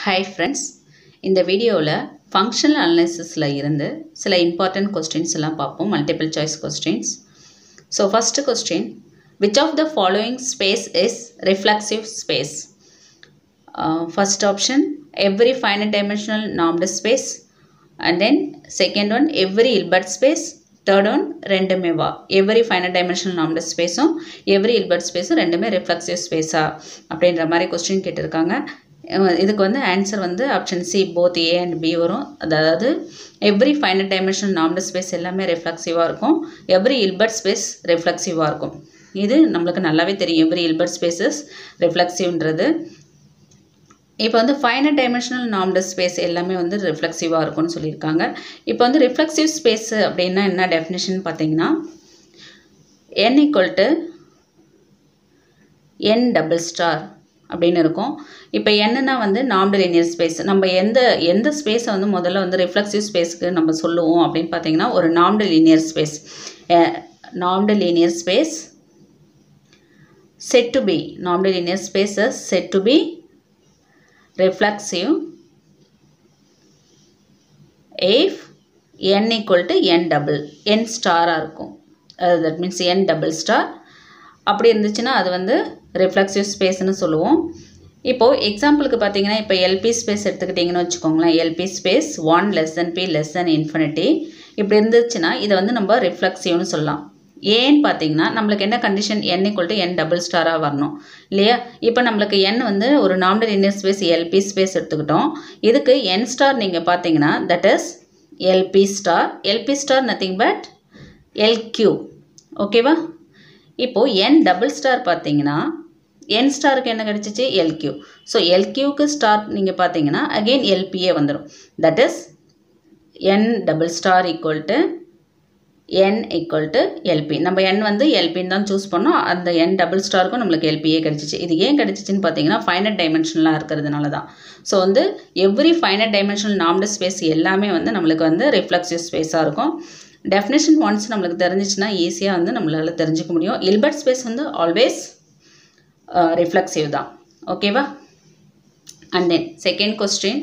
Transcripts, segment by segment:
Hi friends இந்த வீடியோவில் functional அனாலிசிஸில் இருந்து சில இம்பார்ட்டன்ட் கொஸ்டின்ஸ் எல்லாம் பார்ப்போம் multiple choice questions so first question which of the following space is reflexive space first option every finite dimensional normed space and then second one every Hilbert space third one ரெண்டுமே வா every final dimensional normed ஸ்பேஸும் every Hilbert ஸ்பேஸும் ரெண்டுமே reflexive ஸ்பேஸா அப்படின்ற மாதிரி question கேட்டிருக்காங்க அஹ் இதுக்கு வந்து ஆன்சர் வந்து option C both A and B வரும் அதாவது every final dimensional normed space எல்லாமே ரிஃப்ளெக்சிவாக இருக்கும் எவ்ரி இல்பர்ட் ஸ்பேஸ் ரிஃப்ளெக்சிவாக இருக்கும் இது நம்மளுக்கு நல்லாவே தெரியும் எவ்ரி இல்பர்ட் ஸ்பேசஸ் ரிஃப்ளெக்சிவ்ன்றது இப்போ வந்து ஃபைனல் டைமென்ஷனல் நார்ம்டு ஸ்பேஸ் எல்லாமே வந்து ரிஃப்ளெக்சிவாக இருக்கும்னு சொல்லியிருக்காங்க இப்போ வந்து ரிஃப்ளெக்சிவ் ஸ்பேஸ் அப்படின்னா என்ன டெஃபினேஷன் பார்த்தீங்கன்னா n equal to N double star அப்படின்னு இருக்கும் இப்போ என்னன்னா வந்து நார்ம்டு linear ஸ்பேஸ் நம்ம எந்த எந்த ஸ்பேஸை வந்து முதல்ல வந்து ரிஃப்ளெக்சிவ் ஸ்பேஸ்க்கு நம்ம சொல்லுவோம் அப்படின்னு பார்த்தீங்கன்னா ஒரு normed linear space normed linear space said to be normed linear spaces said to be reflexive if n equal to n double n ஸ்டாராக இருக்கும் that means n double star அப்படி இருந்துச்சுன்னா அது வந்து ரிஃப்ளெக்சிவ் ஸ்பேஸ்னு சொல்லுவோம் இப்போது எக்ஸாம்பிளுக்கு பார்த்தீங்கன்னா இப்போ எல்பி ஸ்பேஸ் எடுத்துக்கிட்டிங்கன்னு வச்சுக்கோங்களேன் L P space one less than P less than infinity இப்படி இருந்துச்சுன்னா இதை வந்து நம்ம ரிஃப்ளெக்சிவ்னு சொல்லலாம் ஏன்னு பார்த்தீங்கன்னா நம்மளுக்கு என்ன condition n equal to N double ஸ்டாராக வரணும் இல்லையா இப்போ நம்மளுக்கு n வந்து ஒரு normal linear space L P space எடுத்துக்கிட்டோம் இதுக்கு n ஸ்டார் நீங்கள் பார்த்தீங்கன்னா that is L P star L P star nothing but L Q ஓகேவா இப்போது என் டபுள் ஸ்டார் பார்த்தீங்கன்னா என் ஸ்டாருக்கு என்ன கிடச்சிச்சு எல்கியூ ஸோ எல்கியூக்கு ஸ்டார் நீங்கள் பார்த்தீங்கன்னா அகெயின் எல்பியே வந்துடும் that is N double star equal to N equal to L P நம்ம என் வந்து எல்பின்னு தான் சூஸ் பண்ணோம் அந்த என் டபுள் ஸ்டாருக்கும் நம்மளுக்கு எல்பியே கிடச்சிச்சு இது ஏன் கிடச்சிச்சின்னு பார்த்தீங்கன்னா ஃபைனட் டைமென்ஷனலாக இருக்கிறதுனால தான் ஸோ வந்து every finite dimensional normed space எல்லாமே வந்து நம்மளுக்கு வந்து ரிஃப்ளெக்சிவ் ஸ்பேஸாக இருக்கும் டெஃபினேஷன் ஒன்ஸ் நம்மளுக்கு தெரிஞ்சிச்சுன்னா ஈஸியாக வந்து நம்மளால் தெரிஞ்சுக்க முடியும் இல்பர்ட் ஸ்பேஸ் வந்து ஆல்வேஸ் ரிஃப்ளெக்சிவ் தான் ஓகேவா and then second question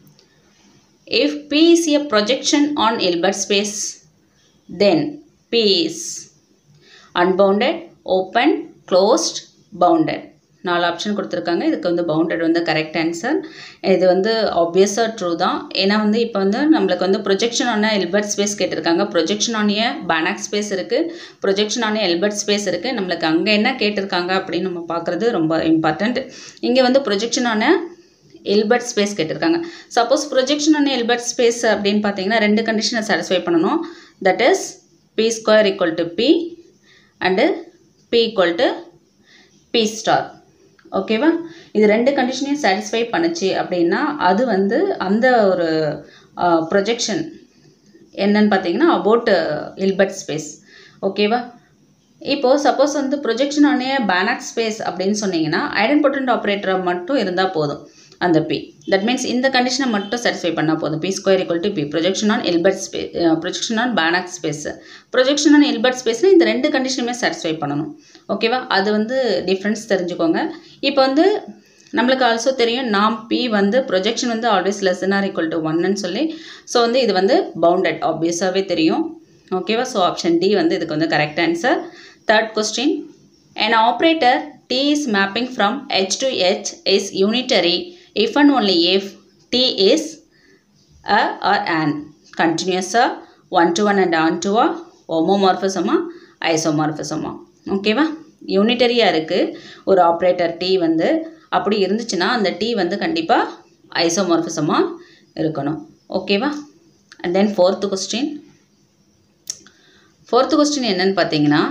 if P is a projection on Hilbert space then P is unbounded open closed bounded நாலு ஆப்ஷன் கொடுத்துருக்காங்க இதுக்கு வந்து பவுண்டட் வந்து கரெக்ட் ஆன்சர் இது வந்து ஆப்வியஸாக ட்ரூ தான் ஏன்னா வந்து இப்போ வந்து நம்மளுக்கு வந்து ப்ரொஜெக்ஷன் ஆன எல்பர்ட் ஸ்பேஸ் கேட்டிருக்காங்க ப்ரொஜெக்ஷன் ஆனிய பேனாக் ஸ்பேஸ் இருக்குது ப்ரொஜெக்ஷன் ஆனிய எல்பர்ட் ஸ்பேஸ் இருக்குது நம்மளுக்கு அங்கே என்ன கேட்டிருக்காங்க அப்படின்னு நம்ம பார்க்குறது ரொம்ப இம்பார்ட்டண்ட் இங்கே வந்து ப்ரொஜெக்ஷன் ஆன எல்பர்ட் ஸ்பேஸ் கேட்டிருக்காங்க suppose projection on Hilbert space அப்படின்னு பார்த்தீங்கன்னா ரெண்டு கண்டிஷனை சாட்டிஸ்ஃபை பண்ணணும் that is P square equal to P and P equal to P star ஓகேவா இது ரெண்டு கண்டிஷனையும் சாட்டிஸ்ஃபை பண்ணுச்சு அப்படின்னா அது வந்து அந்த ஒரு ப்ரொஜெக்ஷன் என்னன்னு பார்த்தீங்கன்னா அபவுட் இல்பர்ட் ஸ்பேஸ் ஓகேவா இப்போது சப்போஸ் வந்து ப்ரொஜெக்ஷன் ஆனே பேனாக் ஸ்பேஸ் அப்படின்னு சொன்னீங்கன்னா ஐடென்பொட்டன்ட் ஆப்ரேட்டர் மட்டும் இருந்தால் போதும் அந்த பி தட் மீன்ஸ் இந்த கண்டிஷனை மட்டும் சாட்டிஸ்ஃபை பண்ணால் போதும் P square equal to P projection on Hilbert space projection on Banach space projection on Hilbert ஸ்பேஸ்னால் இந்த ரெண்டு கண்டிஷனுமே சாட்டிஸ்ஃபை பண்ணணும் ஓகேவா அது வந்து டிஃப்ரென்ஸ் தெரிஞ்சுக்கோங்க இப்போ வந்து நம்மளுக்கு ஆல்சோ தெரியும் நாம் பி வந்து ப்ரொஜெக்ஷன் வந்து always less or equal to ஒன்னு சொல்லி ஸோ வந்து இது வந்து பவுண்டட் ஆப்வியஸாகவே தெரியும் ஓகேவா ஸோ ஆப்ஷன் டி வந்து இதுக்கு வந்து correct answer third question an operator t is mapping from h to h is unitary if and only if t is a or an continuous one to one and on to a homomorphism isomorphism ஓகேவா யூனிட்டரியாக இருக்குது ஒரு operator D வந்து அப்படி இருந்துச்சுன்னா அந்த D வந்து கண்டிப்பாக ஐசோமார்பிசமாக இருக்கணும் ஓகேவா and then fourth question fourth question என்னன்னு பார்த்தீங்கன்னா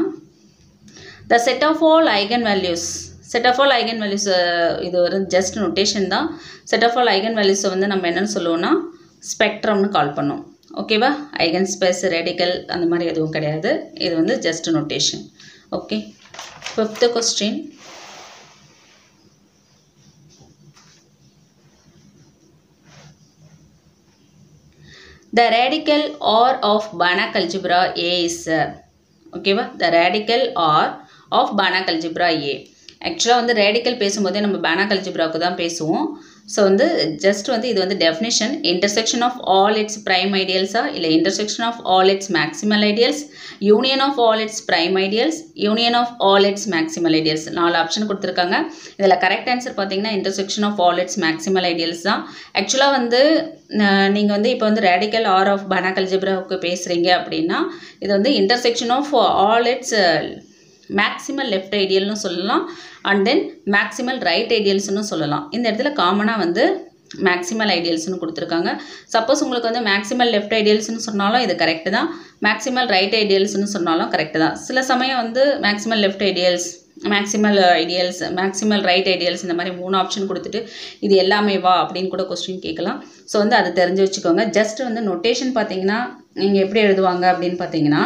the set of all eigen values set of all eigen values இது ஒரு ஜஸ்ட் நொட்டேஷன் தான் செட் ஆஃப் ஆல் ஐகன் வேல்யூஸை வந்து நம்ம என்னென்னு சொல்லுவோம்னா ஸ்பெக்ட்ரம்னு கால் பண்ணோம் ஓகேவா ஐகன் ஸ்பேஸ் ரேடிக்கல் அந்த மாதிரி எதுவும் கிடையாது இது வந்து just notation okay fifth question The radical R of Banach algebra A is ஓகேவா the radical R of Banach algebra A ஆக்சுவலாக வந்து ரேடிக்கல் பேசும்போதே நம்ம பேனாக் அல்ஜிப்ராவுக்கு தான் பேசுவோம் ஸோ வந்து ஜஸ்ட் வந்து இது வந்து definition intersection of all its prime ஐடியல்ஸா இல்லை intersection of all its maximal ideals union of all its prime ideals union of all its maximal ideals நாலு ஆப்ஷன் கொடுத்துருக்காங்க இதில் கரெக்ட் ஆன்சர் பார்த்தீங்கன்னா intersection of all its maximal ideals தான் ஆக்சுவலாக வந்து நீங்கள் வந்து இப்போ வந்து ரேடிக்கல் ஆர் ஆஃப் பனாக்கல் ஜிப்ராவுக்கு பேசுகிறீங்க அப்படின்னா இது வந்து intersection of all its maximal left ஐடியல்னு சொல்லலாம் அண்ட் தென் மேக்ஸிமல் ரைட் ஐடியல்ஸ்னு சொல்லலாம் இந்த இடத்துல காமனாக வந்து மேக்ஸிமல் ஐடியல்ஸ்னு கொடுத்துருக்காங்க சப்போஸ் உங்களுக்கு வந்து மேக்ஸிமல் லெஃப்ட் ஐடியல்ஸ்னு சொன்னாலும் இது கரெக்டு தான் மேக்ஸிமல் ரைட் ஐடியல்ஸ்னு சொன்னாலும் கரெக்டு தான் சில சமயம் வந்து maximal left ideals maximal ideals maximal right ideals இந்த மாதிரி மூணு ஆப்ஷன் கொடுத்துட்டு இது எல்லாமே வா அப்படின்னு கூட கொஸ்டின் கேட்கலாம் ஸோ வந்து அதை தெரிஞ்சு வச்சுக்கோங்க ஜஸ்ட் வந்து நொட்டேஷன் பார்த்தீங்கன்னா நீங்கள் எப்படி எழுதுவாங்க அப்படின்னு பார்த்தீங்கன்னா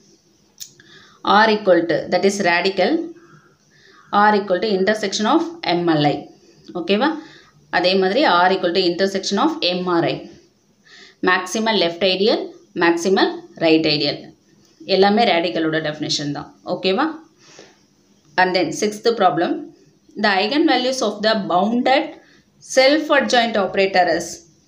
r equal to that is radical r equal to intersection of MLI ஓகேவா அதே மாதிரி r equal to intersection of MRI maximal left ideal maximal right ideal எல்லாமே ரேடிக்கலோட டெஃபினேஷன் தான் ஓகேவா and then sixth problem the eigen values of the bounded self adjoint operator is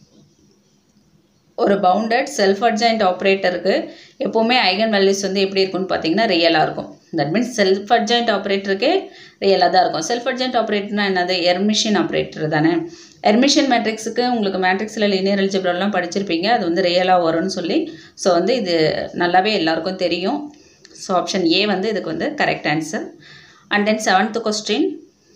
ஒரு bounded self adjoint ஆப்ரேட்டருக்கு எப்போவுமே eigen values வந்து எப்படி இருக்கும்னு பார்த்தீங்கன்னா ரியலாக இருக்கும் தட் மீன்ஸ் செல்ஃப் அட்ஜாயிண்ட் ஆப்ரேட்டருக்கே ரியலாக தான் இருக்கும் செல்ஃப் அட்ஜாயிண்ட் ஆப்ரேட்டர்னா என்னது எர்மிஷன் ஆப்ரேட்டர் தானே எர்மிஷன் மேட்ரிக்ஸுக்கு உங்களுக்கு மேட்ரிக்ஸில் லீனியர் அல்ஜிப்ராலாம் படிச்சிருப்பீங்க அது வந்து ரியலாக வரும்னு சொல்லி ஸோ வந்து இது நல்லாவே எல்லாருக்கும் தெரியும் ஸோ ஆப்ஷன் ஏ வந்து இதுக்கு வந்து correct answer and then seventh question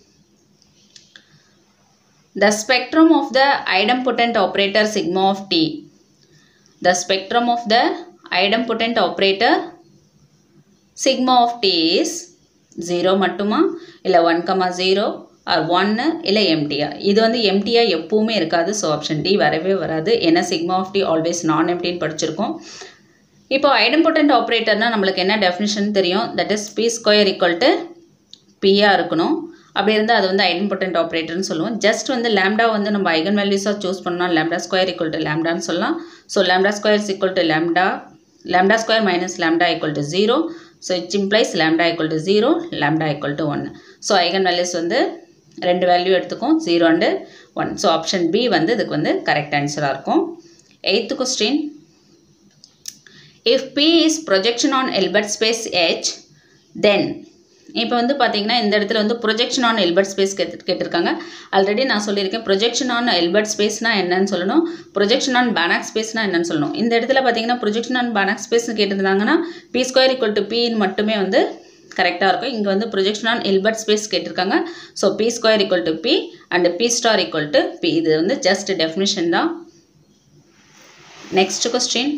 The spectrum of the idempotent operator sigma of t. The spectrum of the idempotent operator sigma of t is 0 மட்டுமா இல்லை ஒன் கமா ஜீரோ ஆர் ஒன்று இல்லை எம்டியா இது வந்து எம்டியா எப்பவுமே இருக்காது ஸோ ஆப்ஷன் டி வரவே வராது ஏன்னா சிக்மா ஆஃப் டி ஆல்வேஸ் நான் எம்டின்னு படிச்சிருக்கோம் இப்போ ஐடம்போட்டன்ட் ஆப்ரேட்டர்னால் நம்மளுக்கு என்ன டெஃபினிஷன் தெரியும் that is P square equal to பியாக இருக்கணும் அப்படி இருந்தால் அது வந்து ஐடன்பொட்டன்ட் ஆப்ரேட்டர்னு சொல்லுவோம் ஜஸ்ட் வந்து லேம்டா வந்து நம்ம ஐகன் வேல்யூஸாக சூஸ் பண்ணோம் லேம்டா ஸ்கொயர் ஈக்குவல் டு லேம்டான்னு சொல்லலாம் so lambda square is equal to lambda lambda square minus lambda equal to zero so it's implies lambda equal to zero lambda equal to one so eigen values வந்து ரெண்டு value எடுத்துக்கும் zero and one so option B வந்து இதுக்கு வந்து correct ஆன்சராக இருக்கும் eighth question if P is projection on Hilbert space H then இப்போ வந்து பார்த்தீங்கன்னா இந்த இடத்துல வந்து ப்ரொஜெக்ஷன் ஆன் எல்பர்ட் ஸ்பேஸ் கேட்டு கேட்டிருக்காங்க ஆல்ரெடி நான் சொல்லியிருக்கேன் ப்ரொஜெக்ஷன் ஆன் எல்பர்ட் ஸ்பேஸ்னால் என்னன்னு சொல்லணும் ப்ரொஜெக்ஷன் ஆன் பேனாக் ஸ்பேஸ்னால் என்னன்னு சொல்லணும் இந்த இடத்துல பார்த்தீங்கன்னா ப்ரொஜெக்ஷன் ஆன் பேனாக் ஸ்பேஸ்னு கேட்டிருந்தாங்கன்னா பி ஸ்கொயர் ஈக்குவல் டு பின்னு மட்டுமே வந்து கரெக்டாக இருக்கும் இங்கே வந்து ப்ரொஜெக்ஷன் ஆன் எல்பர்ட் ஸ்பேஸ் கேட்டிருக்காங்க so P square equal to P and P star equal to P இது வந்து ஜஸ்ட் டெஃபினிஷன் தான் next question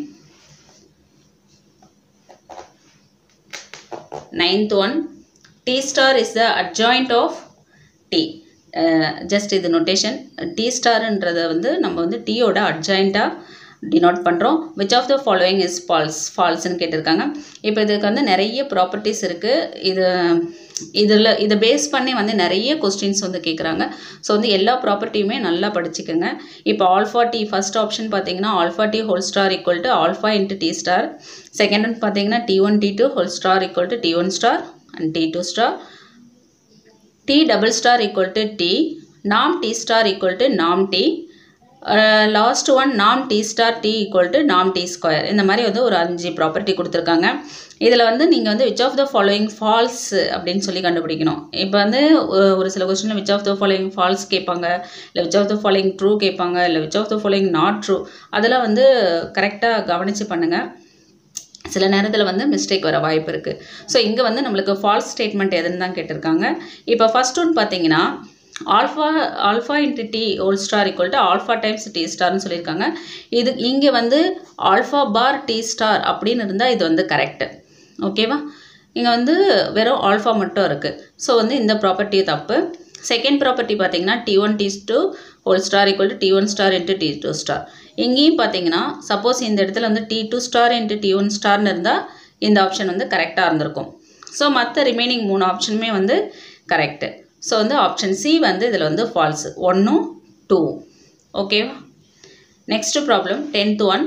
ninth one t star is the adjoint of t just இது நொட்டேஷன் டி ஸ்டார்ன்றதை வந்து நம்ம வந்து டீயோட அட்ஜாயிண்ட்டாக டினோட் பண்ணுறோம் which of the following is false ஃபால்ஸ்னு கேட்டிருக்காங்க இப்போ இதுக்கு வந்து நிறைய ப்ராப்பர்ட்டிஸ் இருக்குது இது இதில் இதை பேஸ் பண்ணி வந்து நிறைய கொஸ்டின்ஸ் வந்து கேட்குறாங்க ஸோ வந்து எல்லா ப்ராப்பர்ட்டியுமே நல்லா படிச்சுக்கோங்க இப்போ ஆல்ஃபா டி ஃபஸ்ட் ஆப்ஷன் பார்த்தீங்கன்னா alpha D whole star equal to alpha into D star second one பார்த்தீங்கன்னா T one T two whole star equal to T one star and D two star D double star equal to D நாம் D star equal to நாம் D last one நாம் D star T equal to நாம் D square இந்த மாதிரி வந்து ஒரு அஞ்சு property கொடுத்துருக்காங்க இதில் வந்து நீங்கள் வந்து which of the following false அப்படின்னு சொல்லி கண்டுபிடிக்கணும் இப்போ வந்து ஒரு சில கொஸ்டினில் which of the following false கேட்பாங்க இல்லை which of the following true கேட்பாங்க இல்லை which of the following not true அதெல்லாம் வந்து கரெக்டாக கவனித்து பண்ணுங்கள் சில நேரத்தில் வந்து மிஸ்டேக் வர வாய்ப்பு இருக்குது ஸோ இங்கே வந்து நம்மளுக்கு ஃபால்ஸ் ஸ்டேட்மெண்ட் எதுன்னு தான் கேட்டிருக்காங்க இப்போ ஃபஸ்ட் ஒன் பார்த்தீங்கன்னா alpha alpha into T whole star equal to alpha times T ஸ்டார்னு சொல்லியிருக்காங்க இது இங்கே வந்து ஆல்ஃபா பார் டி ஸ்டார் அப்படின்னு இருந்தால் இது வந்து கரெக்டு ஓகேவா இங்கே வந்து வெறும் ஆல்ஃபா மட்டும் இருக்குது ஸோ வந்து இந்த ப்ராப்பர்ட்டி தப்பு செகண்ட் ப்ராப்பர்ட்டி பார்த்தீங்கன்னா T one T two whole star equal to T one star into T two star இங்கேயும் பார்த்தீங்கன்னா சப்போஸ் இந்த இடத்துல வந்து T two star into T one ஸ்டார்னு இருந்தால் இந்த ஆப்ஷன் வந்து கரெக்டாக இருந்திருக்கும் ஸோ மற்ற ரிமைனிங் மூணு ஆப்ஷனுமே வந்து கரெக்டு ஸோ வந்து ஆப்ஷன் சி வந்து இதில் வந்து ஃபால்ஸு ஒன்றும் டூ ஓகேவா next problem tenth one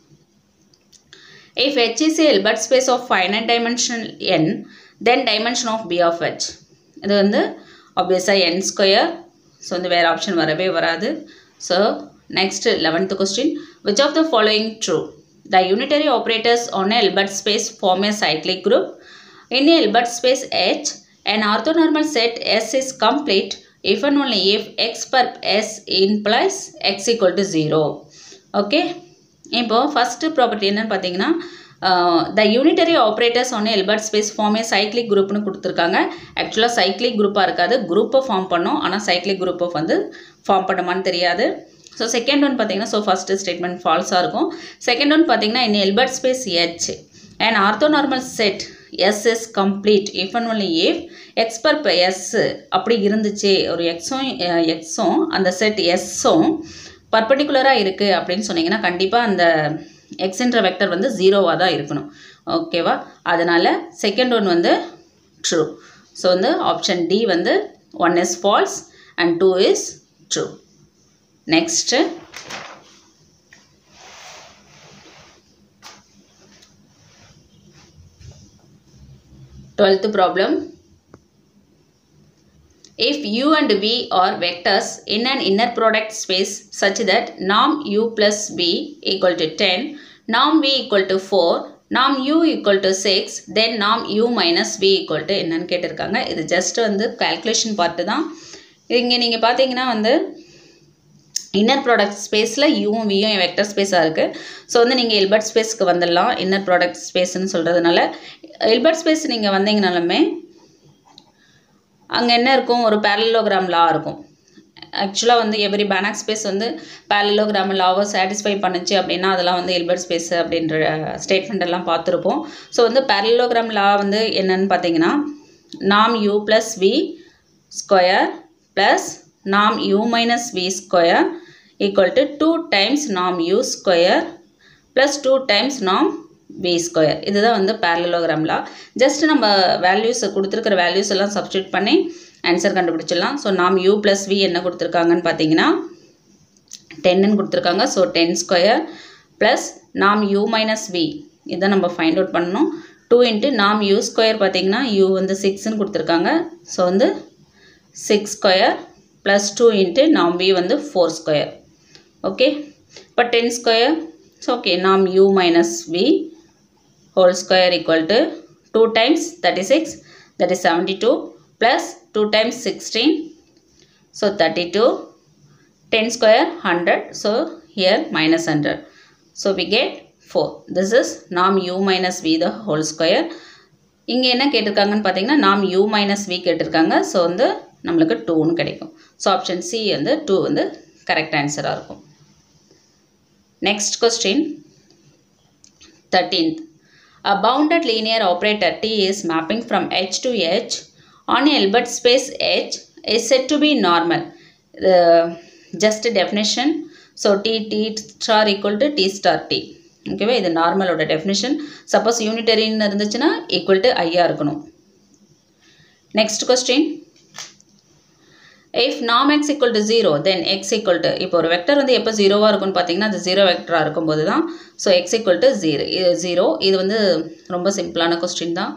If H is a Hilbert space of finite dimensional n, then dimension of B of H. இது வந்து obviously n square ஸோ வந்து வேறு ஆப்ஷன் வரவே வராது so next eleventh question which of the following true the unitary operators on a Hilbert space form a cyclic group In a Hilbert space H, an orthonormal set S is complete if and only if x per S implies x equal to 0. Okay இப்போ first property என்னன்னு பார்த்தீங்கன்னா த unitary operators ஒன்று எல்பர்ட் space ஃபார்மே cyclic குரூப்னு கொடுத்துருக்காங்க ஆக்சுவலாக cyclic குரூப்பாக இருக்காது குரூப்பை form பண்ணோம் ஆனால் சைக்ளிக் குரூப்பை வந்து ஃபார்ம் பண்ணுமான்னு தெரியாது ஸோ செகண்ட் ஒன் பார்த்தீங்கன்னா ஸோ ஃபஸ்ட்டு ஸ்டேட்மெண்ட் ஃபால்ஸாக இருக்கும் செகண்ட் ஒன் பார்த்தீங்கன்னா in Hilbert space H an orthonormal set S is complete if and only if x per S அப்படி இருந்துச்சு ஒரு எக்ஸும் எக்ஸும் அந்த செட் எஸ்ஸும் பர்படிகுலராக இருக்குது அப்படின்னு சொன்னீங்கன்னா கண்டிப்பாக அந்த எக்ஸ்ன்ற வெக்டர் வந்து ஜீரோவாக தான் இருக்கணும் ஓகேவா அதனால் செகண்ட் ஒன் வந்து ட்ரூ ஸோ வந்து ஆப்ஷன் டி வந்து one is false and two is true next Twelfth problem. If u and v are vectors in an inner product space such that norm u plus v equal to 10, norm v equal to 4, norm u equal to 6, then norm u minus v equal to என்னன்னு கேட்டிருக்காங்க இது just வந்து calculation part தான் இங்கே நீங்கள் பார்த்தீங்கன்னா வந்து inner product ஸ்பேஸில் யூவும் வியும் வெக்டர் ஸ்பேஸாக இருக்குது ஸோ வந்து நீங்கள் எல்பர்ட் ஸ்பேஸ்க்கு வந்துடலாம் இன்னர் ப்ராடக்ட் ஸ்பேஸ்ன்னு சொல்கிறதுனால எல்பர்ட் ஸ்பேஸ் நீங்கள் வந்தீங்கனாலுமே அங்கே என்ன இருக்கும் ஒரு பேரலோகிராம் லா இருக்கும் ஆக்சுவலாக வந்து எவ்ரி பேனாக் ஸ்பேஸ் வந்து பேரலோகிராம் லாவை சாட்டிஸ்ஃபை பண்ணுச்சு அப்படின்னா அதெல்லாம் வந்து எல்பர்ட் ஸ்பேஸ் அப்படின்ற ஸ்டேட்மெண்ட் எல்லாம் பார்த்துருப்போம் ஸோ வந்து பேரலோகிராம் லா வந்து என்னன்னு பார்த்தீங்கன்னா நாம் you plus V square plus நாம் u minus v square equal to 2 times norm u square plus 2 times norm v square இதுதான் வந்து parallelogram law ஜஸ்ட் நம்ம வேல்யூஸ் கொடுத்துருக்கிற வேல்யூஸ் எல்லாம் சப்ஸ்டியூட் பண்ணி ஆன்சர் கண்டுபிடிச்சிடலாம் ஸோ நாம் u plus v என்ன கொடுத்துருக்காங்கன்னு பார்த்தீங்கன்னா டென்னு கொடுத்துருக்காங்க ஸோ டென் ஸ்கொயர் ப்ளஸ் நாம் u மைனஸ் வி இதை நம்ம ஃபைண்ட் அவுட் பண்ணணும் டூ இன்ட்டு நாம் u ஸ்கொயர் பார்த்தீங்கன்னா u வந்து சிக்ஸ்ன்னு கொடுத்துருக்காங்க ஸோ வந்து six square plus two into நாம் வி வந்து ஃபோர் ஸ்கொயர் ஓகே இப்போ டென் ஸ்கொயர் ஸோ ஓகே நாம் u minus v whole square equal to two times thirty six that is seventy two plus two times sixteen so thirty two ten square hundred so here minus hundred so we get four this is நாம் u minus v the whole square இங்கே என்ன கேட்டிருக்காங்கன்னு பார்த்தீங்கன்னா நாம் u minus v கேட்டிருக்காங்க ஸோ வந்து நம்மளுக்கு டூன்னு கிடைக்கும் ஸோ ஆப்ஷன் சி வந்து டூ வந்து கரெக்ட் ஆன்சராக இருக்கும் next question thirteenth A bounded linear operator T is mapping from H to H on a Hilbert space H is said to be normal. The just definition. So T T star equal to T star T. ஓகேவா இது நார்மலோட definition suppose யூனிட்டரின்னு இருந்துச்சுன்னா equal to ஐயா இருக்கணும் next question if நாம் x equal to zero then x equal to இப்போ ஒரு vector வந்து எப்போ ஜீரோவாக இருக்கும்னு பார்த்தீங்கன்னா அது ஜீரோ வெக்டராக இருக்கும்போது தான் so x equal to zero இது ஜீரோ இது வந்து ரொம்ப சிம்பிளான கொஸ்டின் தான்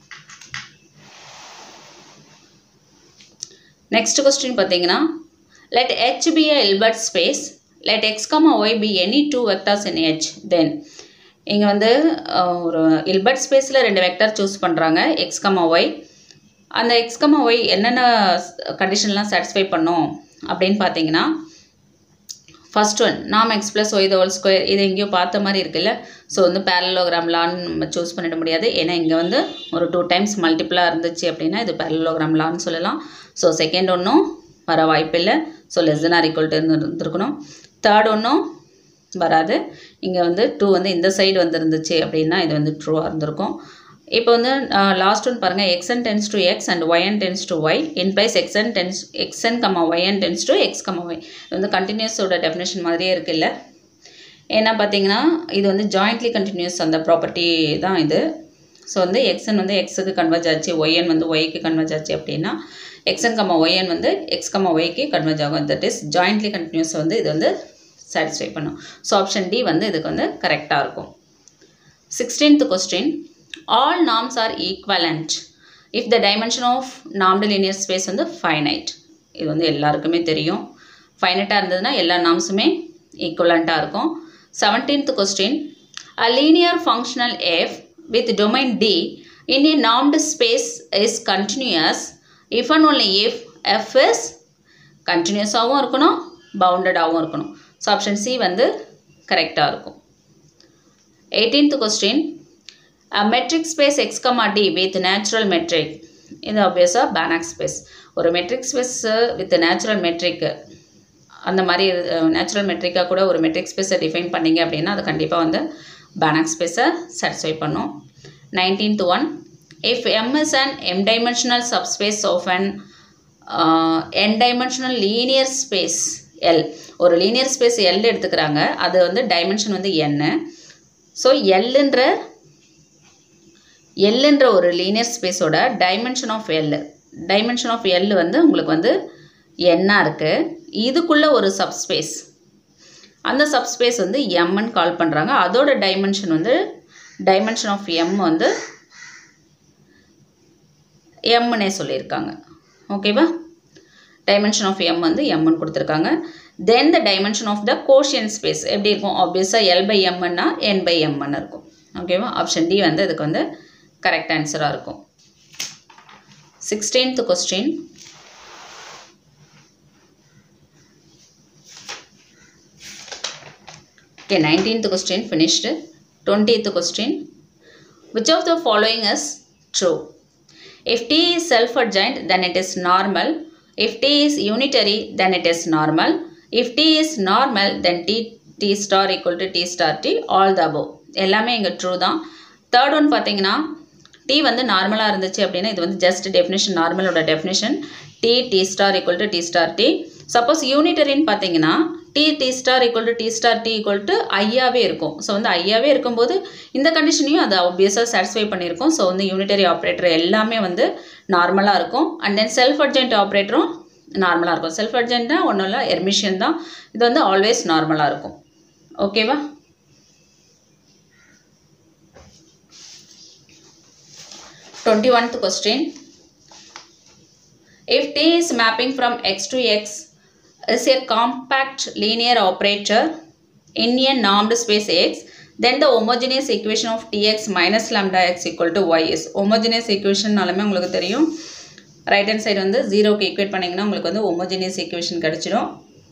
நெக்ஸ்ட் கொஸ்டின் பார்த்தீங்கன்னா let H be a Hilbert space let x comma y be any two vectors in H then இங்கே வந்து அஹ், ஒரு இல்பர்ட் ஸ்பேஸில் ரெண்டு வெக்டர் சூஸ் பண்ணுறாங்க எக்ஸ் கமா ஒய் அந்த எக்ஸ் கமா ஒய் என்னென்ன கண்டிஷன்லாம் சாட்டிஸ்ஃபை பண்ணும் அப்படின்னு பார்த்தீங்கன்னா ஃபர்ஸ்ட் ஒன் நாம் x plus y the whole square இது எங்கேயோ பார்த்த மாதிரி இருக்குல்ல ஸோ வந்து பேரலோகிராம் லான்னு நம்ம சூஸ் பண்ணிட முடியாது ஏன்னா இங்கே வந்து ஒரு டூ டைம்ஸ் மல்டிப்புளாக இருந்துச்சு அப்படின்னா இது பேரலோகிராம் லான்னு சொல்லலாம் ஸோ செகண்ட் ஒன்றும் வர வாய்ப்பில்லை so less than or equal to இருந்திருக்கணும் தேர்ட் ஒன்றும் வராது இங்கே வந்து டூ வந்து இந்த சைடு வந்துருந்துச்சு அப்படின்னா இது வந்து ட்ரூவாக இருந்திருக்கும் இப்போ வந்து லாஸ்ட் ஒன் பாருங்கள் x n tends to x and y n tends to y implies x n tends x n comma y n tends to x comma y இது வந்து கண்டினியூஸோட டெஃபினேஷன் மாதிரியே இருக்குல்ல ஏன்னா பார்த்தீங்கன்னா இது வந்து ஜாயிண்ட்லி கண்டினியூஸ் அந்த ப்ராப்பர்ட்டி தான் இது ஸோ வந்து எக்ஸ்என் வந்து எக்ஸுக்கு கன்வெர்ஜ் ஆச்சு ஒய்என் வந்து ஒய்க்கு கன்வெர்ஜ் ஆச்சு அப்படின்னா எக்ஸ்என் கம்மா ஒய்என் வந்து எக்ஸ் கம்மா ஒய்க்கு கன்வெர்ஜ் ஆகும் தட் இஸ் ஜாயிண்ட்லி கண்டினியூஸ் வந்து இது வந்து சாட்டிஸ்ஃபை பண்ணும் ஸோ ஆப்ஷன் டி வந்து இதுக்கு வந்து கரெக்டாக இருக்கும் sixteenth question all norms are equivalent if the dimension of normed linear space வந்து ஃபைனைட் இது வந்து எல்லாருக்குமே தெரியும் ஃபைனட்டாக இருந்ததுன்னா எல்லா நாம்ஸுமே ஈக்குவலண்ட்டாக இருக்கும் seventeenth question a linear functional F with domain D in A normed space is continuous if and only if F is கண்டினியூஸாகவும் இருக்கணும் பவுண்டடாகவும் இருக்கணும் ஸோ ஆப்ஷன் சி வந்து கரெக்டாக இருக்கும் eighteenth question metric space X comma tea with natural matric இது ஆப்வியஸாக பேனாக் space ஒரு metric space with natural matric அந்த மாதிரி நேச்சுரல் மெட்ரிக்காக கூட ஒரு மெட்ரிக் ஸ்பேஸை டிஃபைன் பண்ணீங்க அப்படின்னா அது கண்டிப்பாக வந்து பேனாக் ஸ்பேஸை சாட்டிஸ்ஃபை பண்ணும் nineteenth one if M is an M dimensional subspace of an n dimensional linear space L ஒரு லீனியர் ஸ்பேஸ் எல் எடுத்துக்கிறாங்க அது வந்து டைமென்ஷன் வந்து என்ன ஸோ எல்லுன்ற எல்லுன்ற ஒரு லீனியர் ஸ்பேஸோட dimension of L dimension of L வந்து உங்களுக்கு வந்து என்னாக இருக்குது இதுக்குள்ளே ஒரு சப்ஸ்பேஸ் அந்த சப்ஸ்பேஸ் வந்து எம்ன்னு கால் பண்ணுறாங்க அதோட டைமென்ஷன் வந்து டைமென்ஷன் ஆஃப் எம் வந்து எம்னே சொல்லியிருக்காங்க ஓகேவா டைமென்ஷன் ஆஃப் எம் வந்து எம்னு கொடுத்துருக்காங்க then the dimension of the quotient space எப்படி இருக்கும் ஆப்வியஸாக எல் பை எம்னா என் பை எம்னு இருக்கும் ஓகேவா ஆப்ஷன் டி வந்து இதுக்கு வந்து கரெக்ட் ஆன்சராக இருக்கும் sixteenth question Okay, 19th question finished. 20th question. Which of the following is true? If t is self-adjoint, then it is normal. If t is unitary, then it is normal. If t is normal, then t, t star equal to t star t, all the above. எல்லாமே இங்கே true தான் third one பார்த்தீங்கன்னா D வந்து நார்மலாக இருந்துச்சு அப்படின்னா இது வந்து ஜஸ்ட் டெஃபினேஷன் நார்மலோட definition T T star equal to T star T suppose யூனிட்டரின்னு பார்த்தீங்கன்னா T T star equal to T star T equal to ஐயாவே இருக்கும் ஸோ வந்து ஐயாவே இருக்கும்போது இந்த கண்டிஷனையும் அது ஆப்வியஸாக சாட்டிஸ்ஃபை பண்ணியிருக்கும் ஸோ வந்து யூனிட்டரி ஆப்ரேட்டர் எல்லாமே வந்து நார்மலாக இருக்கும் அண்ட் தென் செல்ஃப் அர்ஜென்ட் ஆப்ரேட்டரும் நார்மலாக இருக்கும் செல்ஃப் அர்ஜென்ட்னா ஒன்றும் இல்லை எர்மிஷியன் தான் இது வந்து ஆல்வேஸ் நார்மலாக இருக்கும் ஓகேவா டுவெண்ட்டி ஒன்த் question If T is mapping from x to x is a compact linear operator in a normed space x, then the homogeneous equation of Tx minus lambda x equal to y is homogeneous equation நாலுமே உங்களுக்கு தெரியும் right hand side வந்து ஜீரோக்கு equate பண்ணிங்கன்னா உங்களுக்கு வந்து homogeneous equation கிடச்சிடும்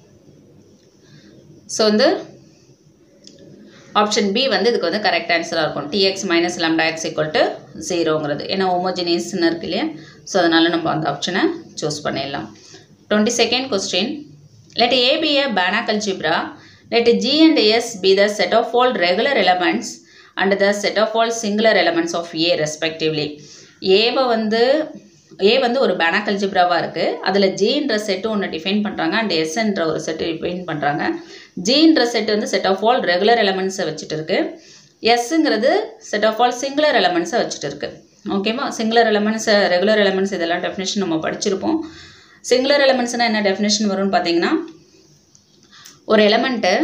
so வந்து ஆப்ஷன் பி வந்து இதுக்கு வந்து கரெக்ட் ஆன்சராக இருக்கும் T x minus lambda x equal to ஜீரோங்கிறது ஏன்னா ஹோமோஜினியஸ்னு இருக்கு இல்லையா ஸோ அதனால் நம்ம அந்த ஆப்ஷனை சூஸ் பண்ணிடலாம் twenty second question let A be a Banach algebra let G and S be the set of all regular elements and the set of all singular elements of A respectively ஏவை வந்து A வந்து ஒரு Banach அல்ஜிப்ராவாக இருக்குது அதில் ஜின்ற set ஒன்று define பண்ணுறாங்க அண்ட் எஸ்ன்ற ஒரு செட்டு டிஃபைன் பண்ணுறாங்க ஜின்ற செட் வந்து செட் ஆஃப் ஆல் ரெகுலர் எலமெண்ட்ஸை வச்சுட்டு இருக்கு எஸ்ஸுங்கிறது செட் ஆஃப் ஆல் சிங்குலர் எலமெண்ட்ஸை வச்சுட்டு இருக்கு ஓகேவா சிங்குலர் எலமெண்ட்ஸ் ரெகுலர் எலமெண்ட்ஸ் இதெல்லாம் டெஃபினேஷன் நம்ம படிச்சிருப்போம் சிங்குலர் எலமெண்ட்ஸ்னால் என்ன டெஃபினேஷன் வரும்னு பார்த்தீங்கன்னா ஒரு element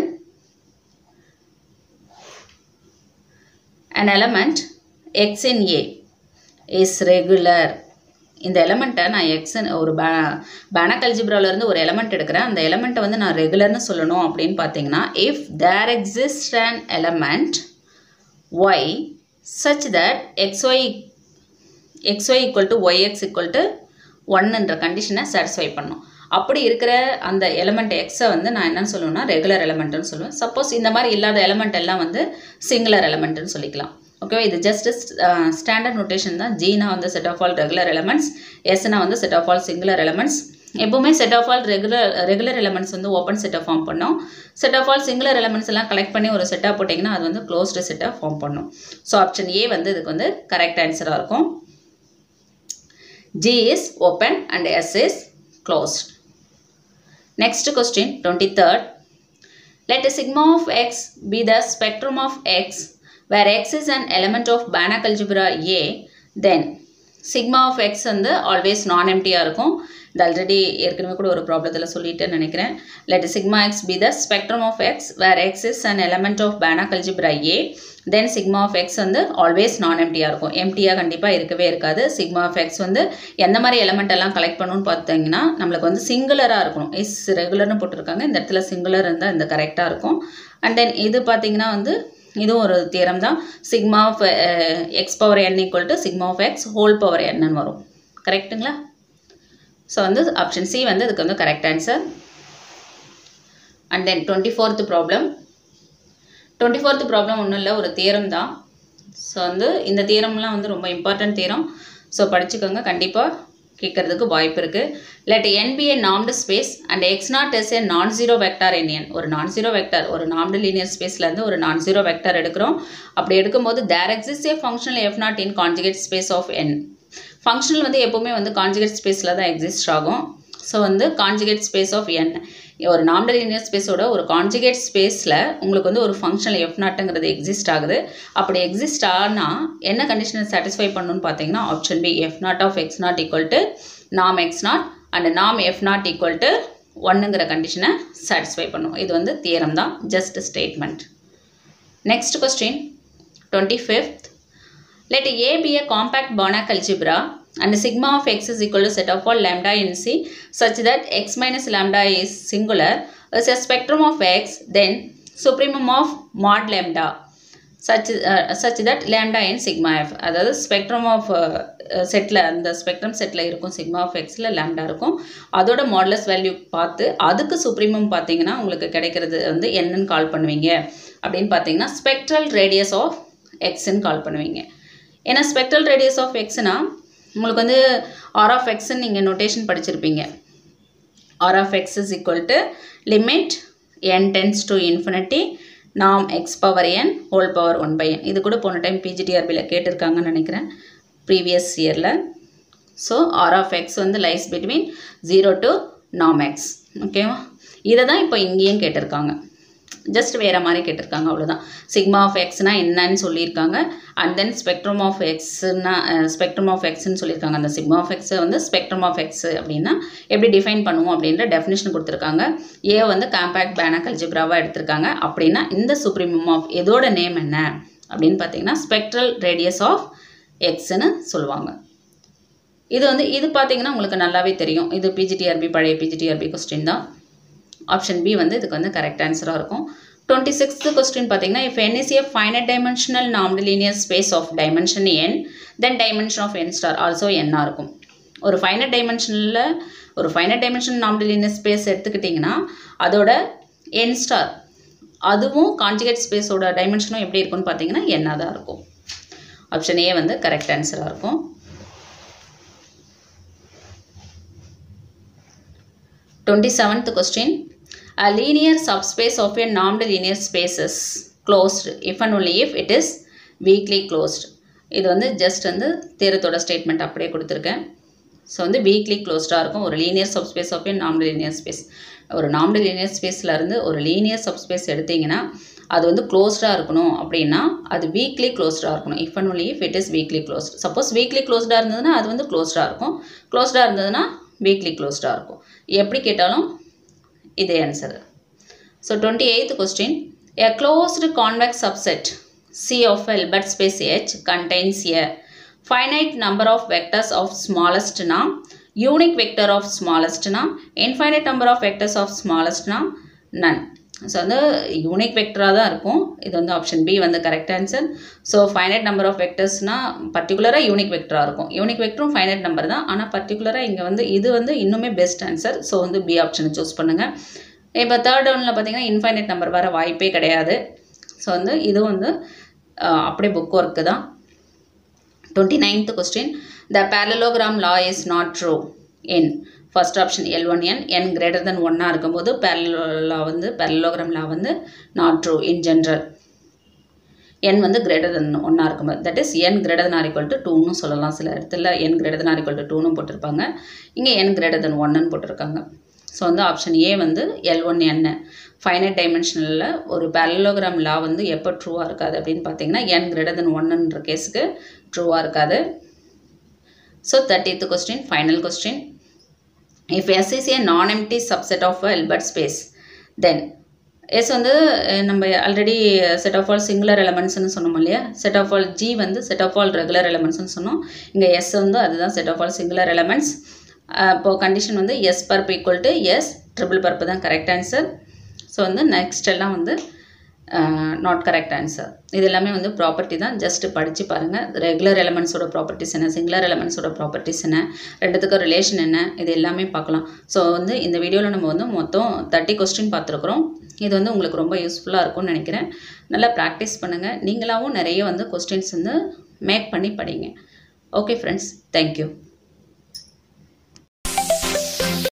an element x in a is regular இந்த எலமெண்ட்டை நான் எக்ஸ்ன்னு ஒரு பே பேனக் அல்ஜிப்ராவிலேருந்து ஒரு எலமெண்ட் எடுக்கிறேன் அந்த எலமெண்ட்டை வந்து நான் ரெகுலர்னு சொல்லணும் அப்படின்னு பார்த்தீங்கன்னா if there exist an element y such that x y x y equal to y x equal to ஒன்னுன்ற கண்டிஷனை சாட்டிஸ்ஃபை பண்ணும் அப்படி இருக்கிற அந்த எலமெண்ட் எக்ஸை வந்து நான் என்னன்னு சொல்லுவேன்னா ரெகுலர் எலமெண்ட்டுன்னு சொல்லுவேன் சப்போஸ் இந்த மாதிரி இல்லாத எலமெண்ட் எல்லாம் வந்து சிங்குலர் எலமெண்ட்டுன்னு சொல்லிக்கலாம் ஓகேவா இது ஜஸ்ட் ஸ்டாண்டர்ட் நோட்டேஷன் தான் ஜீனா வந்து set of all regular elements எஸ்னா வந்து set of all singular elements எப்போவுமே set of all regular regular elements வந்து ஓப்பன் செட்டை ஃபார்ம் பண்ணோம் set of all singular elements எல்லாம் கலெக்ட் பண்ணி ஒரு செட்டாக போட்டிங்கன்னா அது வந்து க்ளோஸ்டு செட்டாக ஃபார்ம் பண்ணும் ஸோ ஆப்ஷன் ஏ வந்து இதுக்கு வந்து கரெக்ட் ஆன்சராக இருக்கும் G is open and S is closed. Next question, 23rd. Let sigma of x be the spectrum of x where x is an element of Banach algebra A. Then sigma of x வந்து always non எம்டியாக இருக்கும் இது already ஏற்கனவே கூட ஒரு ப்ராப்ளத்தில் சொல்லிட்டேன்னு நினைக்கிறேன் let sigma x be the spectrum of x where x is an element of Banach algebra A then sigma of x வந்து ஆல்வேஸ் நான் எம்டியாக இருக்கும் எம்டியாக கண்டிப்பாக இருக்கவே இருக்காது சிக்மா ஆஃப் எக்ஸ் வந்து எந்த மாதிரி எலமெண்ட் எல்லாம் கலெக்ட் பண்ணணும்னு பார்த்தீங்கன்னா நம்மளுக்கு வந்து சிங்குலராக இருக்கணும் இஸ் ரெகுலர்னு போட்டிருக்காங்க இந்த இடத்துல சிங்குலர் இருந்தால் இந்த கரெக்டாக இருக்கும் அண்ட் தென் இது பார்த்தீங்கன்னா வந்து இதுவும் ஒரு தியரம் தான் sigma of x power n equal to sigma of x whole power என்னன்னு வரும் கரெக்ட்டுங்களா ஸோ வந்து ஆப்ஷன் சி வந்து இதுக்கு வந்து correct answer and then twenty fourth problem twenty fourth problem ஒன்றும் இல்லை ஒரு தியரம் தான் ஸோ வந்து இந்த தியரம்லாம் வந்து ரொம்ப இம்பார்ட்டன்ட் தியரம் ஸோ படிச்சுக்கோங்க கண்டிப்பாக கேட்கறதுக்கு வாய்ப்பு இருக்குது let N be a normed space and x not is a non zero vector என் என் ஒரு நான் ஜீரோ வெக்டார் ஒரு நாம்டு லீனியர் ஸ்பேஸ்லேருந்து ஒரு நான் ஜீரோ வெக்டார் எடுக்கிறோம் அப்படி எடுக்கும்போது there exist a functional f not in conjugate space of N functional வந்து எப்போவுமே வந்து கான்ஜுகேட் ஸ்பேஸில் தான் எக்ஸிஸ்ட் ஆகும் ஸோ வந்து கான்ஜுகேட் ஸ்பேஸ் ஆஃப் என் ஒரு நாம்டல் லீனியர் ஸ்பேஸோட ஒரு கான்ஜுகேட் ஸ்பேஸில் உங்களுக்கு வந்து ஒரு ஃபங்க்ஷனல் எஃப் நாட்டுங்கிறது எக்ஸிஸ்ட் ஆகுது அப்படி எக்ஸிஸ்ட் ஆனால் என்ன கண்டிஷனை சாட்டிஸ்ஃபை பண்ணணும்னு பார்த்தீங்கன்னா option P F naught of X not equal to நாம் எக்ஸ் நாட் அண்ட் நாம் எஃப் நாட் ஈக்குவல் டு ஒன்னுங்கிற கண்டிஷனை சாட்டிஸ்ஃபை பண்ணும் இது வந்து தியரம் தான் just statement next question twenty fifth Let A be a compact Banach algebra and sigma of x is equal to set of all lambda in C such that x minus lambda is singular is a spectrum of x then supremum of mod lambda such, uh, such that lambda in sigma f அதாவது spectrum of செட்டில் அந்த spectrum செட்டில் இருக்கும் sigma of எக்ஸில் lambda இருக்கும் அதோட modulus value பார்த்து அதுக்கு சுப்ரீமம் பார்த்தீங்கன்னா உங்களுக்கு கிடைக்கிறது வந்து என்னன்னு கால் பண்ணுவீங்க அப்படின்னு பார்த்தீங்கன்னா ஸ்பெக்ட்ரல் ரேடியஸ் ஆஃப் எக்ஸ்ன்னு கால் பண்ணுவீங்க ஏன்னா ஸ்பெக்ட்ரல் ரேடியஸ் ஆஃப் எக்ஸ்னா உங்களுக்கு வந்து ஆர் ஆஃப் எக்ஸ்ன்னு நீங்கள் நோட்டேஷன் படிச்சிருப்பீங்க r of x is equal to limit n tends to infinity நாம் x power n whole power one by n இது கூட போன டைம் பிஜிடிஆர்பியில் கேட்டிருக்காங்கன்னு நினைக்கிறேன் ப்ரீவியஸ் இயரில் ஸோ ஆர் ஆஃப் எக்ஸ் வந்து லைஸ் பிட்வீன் ஜீரோ டு நாம் எக்ஸ் ஓகேவா இதை தான் இப்போ இங்கேயும் கேட்டிருக்காங்க ஜஸ்ட் வேறு மாதிரி கேட்டிருக்காங்க அவ்வளோதான் சிக்மா ஆஃப் எக்ஸ்னா என்னன்னு சொல்லியிருக்காங்க அண்ட் தென் ஸ்பெக்ட்ரம் ஆஃப் எக்ஸ்னா ஸ்பெக்ட்ரம் ஆஃப் எக்ஸ்ன்னு சொல்லியிருக்காங்க அந்த சிக்மா ஆஃப் எக்ஸை வந்து ஸ்பெக்ட்ரம் ஆஃப் எக்ஸ் அப்படின்னா எப்படி டிஃபைன் பண்ணுவோம் அப்படின்ற டெஃபினேஷன் கொடுத்துருக்காங்க ஏ வந்து காம்பேக்ட் பேனாக் அல்ஜிப்ராவாக எடுத்திருக்காங்க அப்படின்னா இந்த சுப்ரீமம் ஆஃப் இதோட நேம் என்ன அப்படின்னு பார்த்தீங்கன்னா ஸ்பெக்ட்ரல் ரேடியஸ் ஆஃப் எக்ஸ்ன்னு சொல்லுவாங்க இது வந்து இது பார்த்தீங்கன்னா உங்களுக்கு நல்லாவே தெரியும் இது பிஜிடிஆர்பி பழைய பிஜிடிஆர்பி கொஸ்டின் தான் ஆப்ஷன் பி வந்து இதுக்கு வந்து கரெக்ட் ஆன்சராக இருக்கும் டுவெண்ட்டி சிக்ஸ்த்து கொஸ்டின் பார்த்தீங்கன்னா if N is a finite dimensional normed linear space of dimension n then dimension of N star also என்னாக இருக்கும் ஒரு ஃபைனட் டைமென்ஷனில் ஒரு finite dimension normed linear space எடுத்துக்கிட்டிங்கன்னா அதோட என் ஸ்டார் அதுவும் கான்ஜுகேட் ஸ்பேஸோட டைமென்ஷனும் எப்படி இருக்கும்னு பார்த்தீங்கன்னா என்ன தான் இருக்கும் ஆப்ஷன் ஏ வந்து கரெக்ட் ஆன்சராக இருக்கும் twenty seventh question A linear subspace of a normed linear space is closed if and only if it is weakly closed. இது வந்து ஜஸ்ட் வந்து தேரத்தோட ஸ்டேட்மெண்ட் அப்படியே கொடுத்துருக்கேன் ஸோ வந்து வீக்லி க்ளோஸ்டாக இருக்கும் ஒரு linear subspace of a normed linear space ஒரு நாம்டு லீனியர் ஸ்பேஸ்லேருந்து ஒரு லீனியர் சப்ஸ்பேஸ் எடுத்தீங்கன்னா அது வந்து க்ளோஸ்டாக இருக்கணும் அப்படின்னா அது வீக்லி க்ளோஸ்டாக இருக்கணும் if and only if it is weakly closed suppose weakly க்ளோஸ்டாக இருந்ததுன்னா அது வந்து க்ளோஸ்டாக இருக்கும் க்ளோஸ்டாக இருந்ததுன்னா வீக்லி க்ளோஸ்டாக இருக்கும் எப்படி கேட்டாலும் இதே answer so twenty eighth question a closed convex subset C of Hilbert space H contains a finite number of vectors of smallest norm, unique vector of smallest norm, infinite number of vectors of smallest norm, none. So வந்து unique வெக்டராக தான் இருக்கும் இது வந்து option B வந்து correct answer so finite number of வெக்டர்ஸ்னால் பர்டிகுலராக unique வெக்டராக இருக்கும் யூனிக் வெக்டரும் ஃபைனைட் நம்பர் தான் ஆனால் பர்டிகுலராக இங்கே வந்து இது வந்து இன்னுமே பெஸ்ட் ஆன்சர் ஸோ வந்து பி ஆப்ஷனை சூஸ் பண்ணுங்கள் இப்போ தேர்ட் ஒன்னில் பார்த்தீங்கன்னா இன்ஃபைனைட் நம்பர் வர வாய்ப்பே கிடையாது ஸோ வந்து இது வந்து அஹ், அப்படியே புக் ஒர்க்கு தான் twenty ninth question the parallelogram law is not true in first option L one n n greater than ஒன்னாக இருக்கும்போது parallel law வந்து parallelogram law வந்து not true in general n வந்து கிரேட்டர் தென் ஒன்னாக இருக்கும்போது that is n greater than or equal to டூன்னு சொல்லலாம் சில இடத்துல n greater than or equal to டூன்னு போட்டிருப்பாங்க இங்கே என் கிரேட்டர் தென் ஒன்னுன்னு போட்டிருக்காங்க ஸோ வந்து ஆப்ஷன் ஏ வந்து எல் ஒன் என் ஃபைனட் டைமென்ஷனலில் ஒரு parallelogram லா வந்து எப்போ ட்ரூவாக இருக்காது அப்படின்னு பார்த்தீங்கன்னா என் கிரேட்டர் தென் ஒன்னுன்ற கேஸுக்கு ட்ரூவாக இருக்காது so thirtieth question final question if S is a non empty subset of Hilbert space then S வந்து அஹ், நம்ம already set of all singular எலமெண்ட்ஸ்னு சொன்னோம் இல்லையா செட் ஆஃப் ஆல் ஜி வந்து செட் ஆஃப் ஆல் ரெகுலர் எலமெண்ட்ஸ்னு சொன்னோம் இங்கே S வந்து அதுதான் set of all singular elements இப்போ கண்டிஷன் வந்து S perp equal to S triple perp தான் கரெக்ட் ஆன்சர் ஸோ வந்து நெக்ஸ்ட் எல்லாம் வந்து நாட் கரெக்ட் ஆன்சர் இது எல்லாமே வந்து ப்ராப்பர்ட்டி தான் ஜஸ்ட் படித்து பாருங்கள் ரெகுலர் எலமெண்ட்ஸோட ப்ராப்பர்ட்டிஸ் என்ன சிங்குலர் எலமெண்ட்ஸோட ப்ராப்பர்ட்டிஸ் என்ன ரெண்டுத்துக்கும் ரிலேஷன் என்ன இது எல்லாமே பார்க்கலாம் ஸோ வந்து இந்த வீடியோவில் நம்ம வந்து மொத்தம் தேர்ட்டி கொஸ்டின் பார்த்துருக்குறோம் இது வந்து உங்களுக்கு ரொம்ப யூஸ்ஃபுல்லாக இருக்கும்னு நினைக்கிறேன் நல்லா ப்ராக்டிஸ் பண்ணுங்கள் நீங்களாகவும் நிறைய வந்து கொஸ்டின்ஸ் வந்து மேக் பண்ணி படிங்க ஓகே ஃப்ரெண்ட்ஸ் தேங்க்யூ